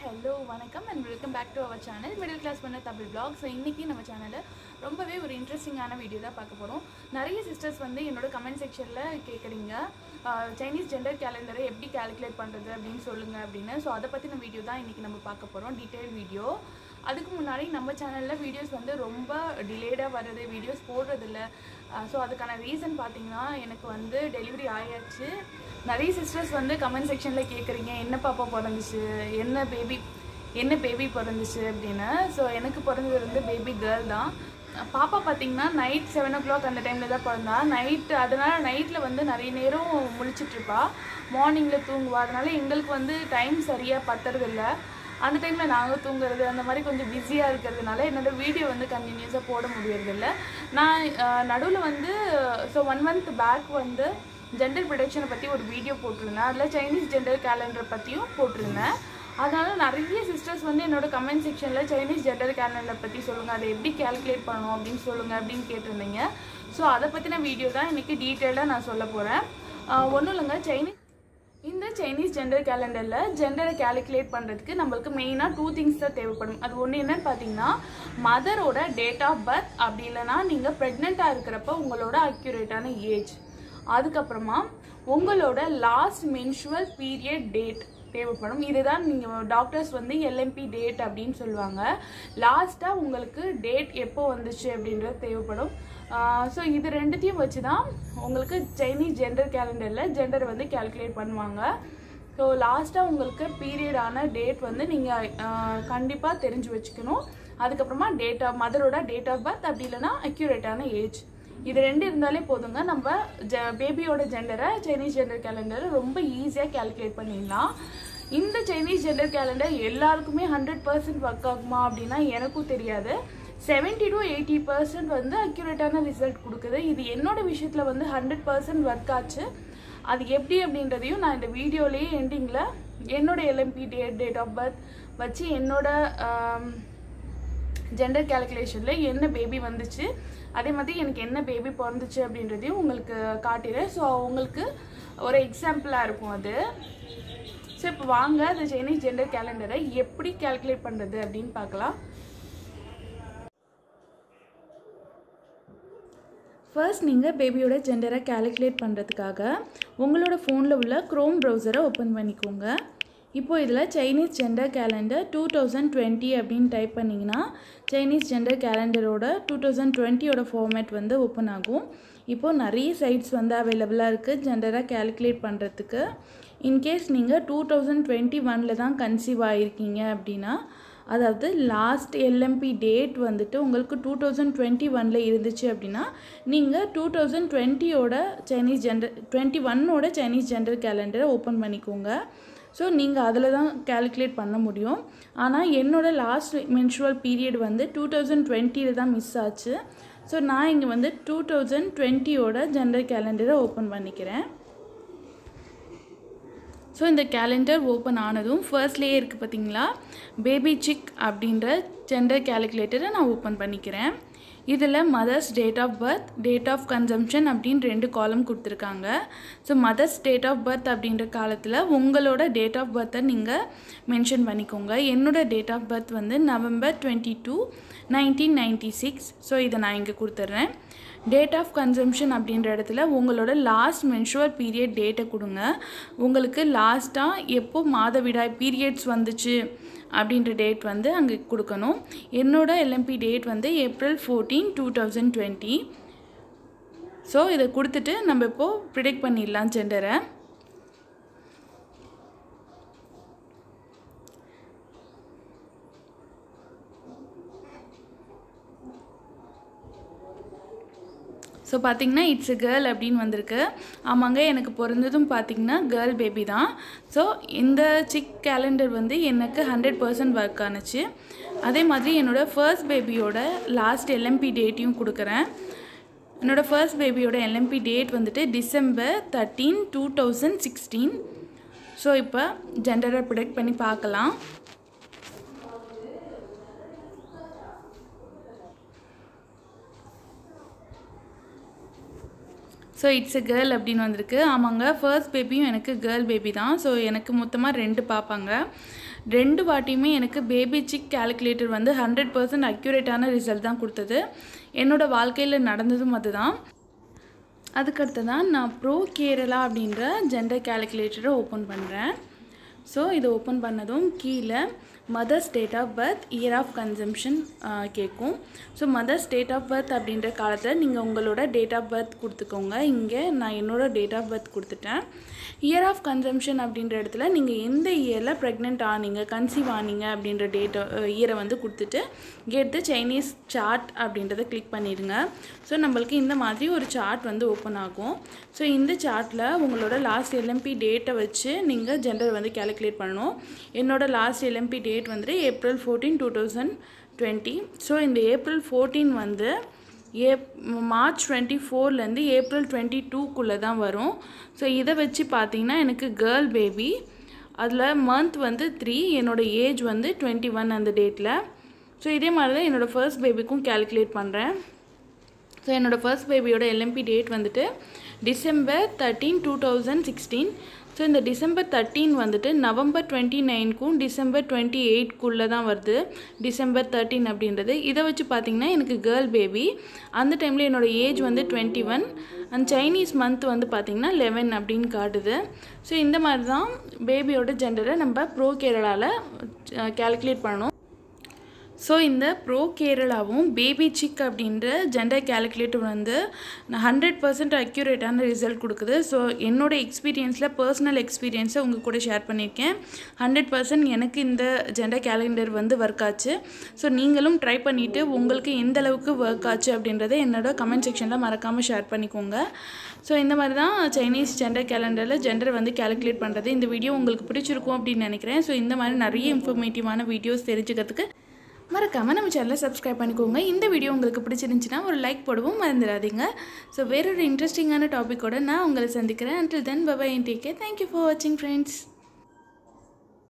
hello வணக்கம் and welcome back to our channel middle class பண்ண Tamil black so இன்றைக்கி நம்ம சேனலில் ரொம்பவே ஒரு இன்ட்ரெஸ்டிங்கான வீடியோ தான் பார்க்க போகிறோம் நிறைய சிஸ்டர்ஸ் வந்து என்னோட கமெண்ட் செக்ஷனில் கேட்குறீங்க சைனீஸ் ஜெண்டர் கேலண்டரை எப்படி கால்குலேட் பண்ணுறது அப்படின்னு சொல்லுங்கள் அப்படின்னு ஸோ அதை பற்றின வீடியோ தான் இன்றைக்கி நம்ம பார்க்க போகிறோம் டீட்டெயில் வீடியோ அதுக்கு முன்னாடி நம்ம சேனலில் வீடியோஸ் வந்து ரொம்ப டிலேடாக வருது வீடியோஸ் போடுறதில்ல ஸோ அதுக்கான ரீசன் பார்த்தீங்கன்னா எனக்கு வந்து டெலிவரி ஆயாச்சு நிறைய சிஸ்டர்ஸ் வந்து கமெண்ட் செக்ஷனில் கேட்குறீங்க என்ன பாப்பா பிறந்துச்சு என்ன பேபி என்ன பேபி பிறந்துச்சு அப்படின்னு ஸோ எனக்கு பிறந்தது வந்து பேபி கேர்ள் தான் பாப்பா பார்த்தீங்கன்னா நைட் செவன் ஓ கிளாக் அந்த டைமில் தான் பிறந்தா நைட் அதனால் நைட்டில் வந்து நிறைய நேரம் முழிச்சிட்ருப்பா மார்னிங்கில் தூங்குவா அதனால் எங்களுக்கு வந்து டைம் சரியாக பத்துறதில்ல அந்த டைமில் நாங்கள் தூங்குறது அந்த மாதிரி கொஞ்சம் பிஸியாக இருக்கிறதுனால என்னோடய வீடியோ வந்து கண்டினியூஸாக போட முடியறதில்ல நான் நடுவில் வந்து ஸோ ஒன் மந்த் பேக் வந்து ஜெண்டர் ப்ரொடக்ஷனை பற்றி ஒரு வீடியோ போட்டிருந்தேன் அதில் சைனீஸ் ஜெண்டர் கேலண்டரை பற்றியும் போட்டிருந்தேன் அதனால் நிறைய சிஸ்டர்ஸ் வந்து என்னோட கமெண்ட் செக்ஷனில் சைனீஸ் ஜெண்டர் கேலண்டரை பற்றி சொல்லுங்கள் அதை எப்படி கேல்குலேட் பண்ணணும் அப்படின்னு சொல்லுங்கள் அப்படின்னு கேட்டிருந்தீங்க ஸோ அதை பற்றின வீடியோ தான் இன்றைக்கி டீட்டெயிலாக நான் சொல்ல போகிறேன் ஒன்றும் இல்லைங்க சைனீஸ் இந்த சைனீஸ் ஜெண்டர் கேலண்டரில் ஜெண்டரை கேல்குலேட் பண்ணுறதுக்கு நம்மளுக்கு மெயினாக டூ திங்ஸ் தான் தேவைப்படும் அது ஒன்று என்னன்னு பார்த்தீங்கன்னா மதரோட டேட் ஆஃப் பர்த் அப்படி இல்லைன்னா நீங்கள் ப்ரெக்னெண்ட்டாக இருக்கிறப்ப உங்களோட அக்யூரேட்டான ஏஜ் அதுக்கப்புறமா உங்களோட லாஸ்ட் மென்சுவல் பீரியட் டேட் தேவைப்படும் இதுதான் நீங்கள் டாக்டர்ஸ் வந்து எல்எம்பி டேட் அப்படின்னு சொல்லுவாங்க லாஸ்ட்டாக உங்களுக்கு டேட் எப்போ வந்துச்சு அப்படின்றது தேவைப்படும் ஸோ இது ரெண்டுத்தையும் வச்சு தான் உங்களுக்கு சைனீஸ் ஜெண்டர் கேலண்டரில் ஜெண்டர் வந்து கேல்குலேட் பண்ணுவாங்க ஸோ லாஸ்ட்டாக உங்களுக்கு பீரியடான டேட் வந்து நீங்கள் கண்டிப்பாக தெரிஞ்சு வச்சுக்கணும் அதுக்கப்புறமா டேட் ஆஃப் மதரோட டேட் ஆஃப் பர்த் அப்படி இல்லைன்னா அக்யூரேட்டான ஏஜ் இது ரெண்டு இருந்தாலே போதுங்க நம்ம ஜ பேபியோட ஜெண்டரை சைனீஸ் ஜெண்டர் கேலண்டரை ரொம்ப ஈஸியாக கேல்குலேட் பண்ணிடலாம் இந்த சைனீஸ் ஜெண்டர் கேலண்டர் எல்லாருக்குமே ஹண்ட்ரட் பர்சன்ட் ஒர்க் ஆகுமா அப்படின்னா எனக்கும் தெரியாது செவன்டி டு எயிட்டி பர்சன்ட் வந்து அக்யூரேட்டான ரிசல்ட் கொடுக்குது இது என்னோட விஷயத்தில் வந்து ஹண்ட்ரட் பர்சன்ட் ஒர்க் ஆச்சு அது எப்படி அப்படின்றதையும் நான் இந்த வீடியோலேயே எண்டிங்கில் என்னோட LMP date date of birth வச்சு என்னோட ஜெண்டர் கேல்குலேஷனில் என்ன பேபி வந்துச்சு அதே மாதிரி எனக்கு என்ன பேபி பிறந்துச்சு அப்படின்றதையும் உங்களுக்கு காட்டிடுறேன் ஸோ உங்களுக்கு ஒரு எக்ஸாம்பிளாக இருக்கும் அது ஸோ இப்போ வாங்க அந்த சைனீஸ் ஜெண்டர் கேலண்டரை எப்படி கேல்குலேட் பண்ணுறது அப்படின்னு பார்க்கலாம் ஃபர்ஸ்ட் நீங்கள் பேபியோட ஜெண்டரை கேல்குலேட் பண்ணுறதுக்காக உங்களோட ஃபோனில் உள்ள க்ரோம் ப்ரௌசரை ஓப்பன் பண்ணிக்கோங்க இப்போ இதில் Chinese gender calendar two thousand twenty அப்படின்னு டைப் பண்ணிங்கன்னா சைனீஸ் ஜெண்டர் கேலண்டரோட டூ தௌசண்ட் டுவெண்ட்டியோட ஃபார்மேட் வந்து ஓப்பன் ஆகும் இப்போது நிறைய சைட்ஸ் வந்து அவைலபிளாக இருக்குது ஜெண்டராக கேல்குலேட் பண்ணுறதுக்கு இன்கேஸ் நீங்கள் டூ தௌசண்ட் டுவெண்ட்டி ஒனில் தான் கன்சீவ் ஆகிருக்கீங்க அப்படின்னா அதாவது லாஸ்ட் எல்எம்பி டேட் வந்துட்டு உங்களுக்கு டூ தௌசண்ட் டுவெண்ட்டி ஒனில் இருந்துச்சு அப்படின்னா நீங்கள் டூ தௌசண்ட் டுவெண்ட்டியோட சைனீஸ் ஜெண்டர் டுவெண்ட்டி ஒன்னோட சைனீஸ் ஜெண்டர் கேலண்டரை ஓப்பன் பண்ணிக்கோங்க ஸோ நீங்கள் அதில் தான் கேல்குலேட் பண்ண முடியும் ஆனால் என்னோடய லாஸ்ட் மென்சுவல் பீரியட் வந்து டூ தௌசண்ட் டுவெண்ட்டியில் தான் மிஸ் ஆச்சு ஸோ நான் இங்கே வந்து டூ தௌசண்ட் டுவெண்ட்டியோட ஜெண்டர் கேலண்டரை ஓப்பன் பண்ணிக்கிறேன் ஸோ இந்த கேலண்டர் ஓப்பன் ஆனதும் ஃபர்ஸ்ட்லேயே இருக்குது பார்த்தீங்களா பேபி சிக் அப்படின்ற ஜெண்டர் கேல்குலேட்டரை நான் ஓப்பன் பண்ணிக்கிறேன் இதில் mother's date of birth date of consumption அப்படின்னு ரெண்டு காலம் கொடுத்துருக்காங்க so mother's date of birth அப்படின்ற காலத்தில் உங்களோட டேட் ஆஃப் பர்த்தை நீங்கள் மென்ஷன் பண்ணிக்கோங்க என்னோடய டேட் ஆஃப் பர்த் வந்து November twenty two nineteen ninety six so இதை நான் இங்கே கொடுத்துட்றேன் டேட் ஆஃப் கன்சம்ஷன் அப்படின்ற இடத்துல உங்களோட லாஸ்ட் மென்சுவல் பீரியட் டேட்டை கொடுங்க உங்களுக்கு லாஸ்ட்டாக எப்போ மாதவிடாய் பீரியட்ஸ் வந்துச்சு அப்படின்ற டேட் வந்து அங்கே கொடுக்கணும் என்னோட எல்எம்பி டேட் வந்து April fourteen two thousand twenty so இதை கொடுத்துட்டு நம்ம இப்போது ப்ரிடிக்ட் பண்ணிடலாம் ஜெண்டரை ஸோ பார்த்திங்கன்னா இட்ஸ் எ கேர்ள் அப்படின்னு வந்திருக்கு ஆமாங்க எனக்கு பிறந்ததும் பார்த்திங்கன்னா கேர்ள் பேபி தான் ஸோ இந்த சிக் கேலண்டர் வந்து எனக்கு ஹண்ட்ரட் பர்சன்ட் ஒர்க் ஆனுச்சு அதே மாதிரி என்னோடய ஃபர்ஸ்ட் பேபியோட லாஸ்ட் எல்எம்பி டேட்டையும் கொடுக்குறேன் என்னோடய ஃபர்ஸ்ட் பேபியோட எல்எம்பி டேட் வந்துட்டு December thirteen two thousand sixteen so இப்போ ஜெண்டரை ப்ரொடெக்ட் பண்ணி பார்க்கலாம் ஸோ இட்ஸ் எ கேர்ள் அப்படின்னு வந்திருக்கு ஆமாங்க ஃபர்ஸ்ட் பேபியும் எனக்கு கேர்ள் பேபி தான் ஸோ எனக்கு மொத்தமாக ரெண்டு பார்ப்பாங்க ரெண்டு வாட்டியுமே எனக்கு பேபி சிக் கால்குலேட்டர் வந்து ஹண்ட்ரட் பர்சன்ட் அக்யூரேட்டான ரிசல்ட் தான் கொடுத்தது என்னோடய வாழ்க்கையில் நடந்ததும் அதுதான் அதுக்கடுத்து தான் நான் ப்ரோ கேரளா அப்படின்ற ஜெண்டர் கால்குலேட்டரை ஓப்பன் பண்ணுறேன் ஸோ இதை ஓப்பன் பண்ணதும் கீழே mother's date of birth year of conception கேட்கும் so mother's date of birth அப்படின்ற காலத்தில் நீங்கள் உங்களோட டேட் ஆஃப் பர்த் கொடுத்துக்கோங்க இங்கே நான் என்னோட டேட் ஆஃப் பர்த் கொடுத்துட்டேன் இயர் ஆஃப் கன்சம்ஷன் அப்படின்ற இடத்துல நீங்கள் எந்த இயரில் ப்ரெக்னென்ட் ஆனீங்க கன்சீவ் ஆனீங்க அப்படின்ற டேட்டை இயரை வந்து கொடுத்துட்டு கெட் த சைனீஸ் சார்ட் அப்படின்றத கிளிக் பண்ணிடுங்க ஸோ நம்மளுக்கு இந்த மாதிரி ஒரு சார்ட் வந்து ஓப்பன் ஆகும் ஸோ இந்த சார்ட்டில் உங்களோட லாஸ்ட் எல்எம்பி டேட்டை வச்சு நீங்கள் ஜெண்டர் வந்து கேல்குலேட் பண்ணணும் என்னோட லாஸ்ட் எல்எம்பி டேட் வந்துட்டு April fourteen two thousand twenty so இந்த ஏப்ரல் ஃபோர்டீன் வந்து ஏப் மார்ச் டுவெண்ட்டி ஃபோர்லேருந்து ஏப்ரல் டுவெண்ட்டி டூக்குள்ளே தான் வரும் ஸோ இதை வச்சு பார்த்தீங்கன்னா எனக்கு கேர்ள் பேபி அதில் மந்த் வந்து த்ரீ என்னோடய ஏஜ் வந்து டுவெண்ட்டி ஒன் அந்த டேட்டில் ஸோ இதே மாதிரி தான் என்னோடய ஃபர்ஸ்ட் பேபிக்கும் கேல்குலேட் பண்ணுறேன் ஸோ என்னோடய ஃபர்ஸ்ட் பேபியோட எல்எம்பி டேட் வந்துட்டு December thirteen two thousand sixteen so இந்த டிசம்பர் தேர்ட்டீன் வந்துட்டு நவம்பர் டுவெண்ட்டி நைனுக்கும் டிசம்பர் டுவெண்ட்டி எயிட்குள்ளே தான் வருது டிசம்பர் தேர்ட்டீன் அப்படின்றது இதை வச்சு பார்த்திங்கன்னா எனக்கு கேர்ள் பேபி அந்த டைமில் என்னோடய ஏஜ் வந்து twenty one and Chinese month வந்து பார்த்திங்கன்னா லெவன் அப்படின்னு காட்டுது ஸோ இந்த மாதிரி தான் பேபியோட ஜெண்டரை நம்ம ப்ரோ கேரளாவில் கேல்குலேட் பண்ணணும் ஸோ இந்த ப்ரோ கேரளாவும் பேபி சிக் அப்படின்ற ஜெண்டர் கேல்குலேட்டர் வந்து ஹண்ட்ரட் பர்சன்ட் அக்யூரேட்டான ரிசல்ட் கொடுக்குது ஸோ என்னோட எக்ஸ்பீரியன்ஸில் பர்சனல் எக்ஸ்பீரியன்ஸை உங்கள் கூட ஷேர் பண்ணியிருக்கேன் ஹண்ட்ரட் பர்சன்ட் எனக்கு இந்த ஜெண்டர் கேலண்டர் வந்து ஒர்க் ஆச்சு ஸோ நீங்களும் ட்ரை பண்ணிவிட்டு உங்களுக்கு எந்த அளவுக்கு ஒர்க் ஆச்சு அப்படின்றத என்னோட கமெண்ட் செக்ஷனில் மறக்காமல் ஷேர் பண்ணிக்கோங்க ஸோ இந்த மாதிரி தான் சைனீஸ் ஜெண்டர் கேலண்டரில் ஜெண்டர் வந்து கேல்குலேட் பண்ணுறது இந்த வீடியோ உங்களுக்கு பிடிச்சிருக்கும் அப்படின்னு நினைக்கிறேன் ஸோ இந்த மாதிரி நிறைய இன்ஃபர்மேட்டிவான வீடியோஸ் தெரிஞ்சுக்கிறதுக்கு மறக்காமல் நம்ம சேனலை சப்ஸ்கிரைப் பண்ணிக்கோங்க இந்த வீடியோ உங்களுக்கு பிடிச்சிருந்துச்சுன்னா ஒரு லைக் போடவும் மறந்துடாதீங்க ஸோ வேறொரு இன்ட்ரெஸ்டிங்கான டாப்பிக்கோட நான் உங்களை சந்திக்கிறேன் until then bye bye take care thank you for வாட்சிங் ஃப்ரெண்ட்ஸ்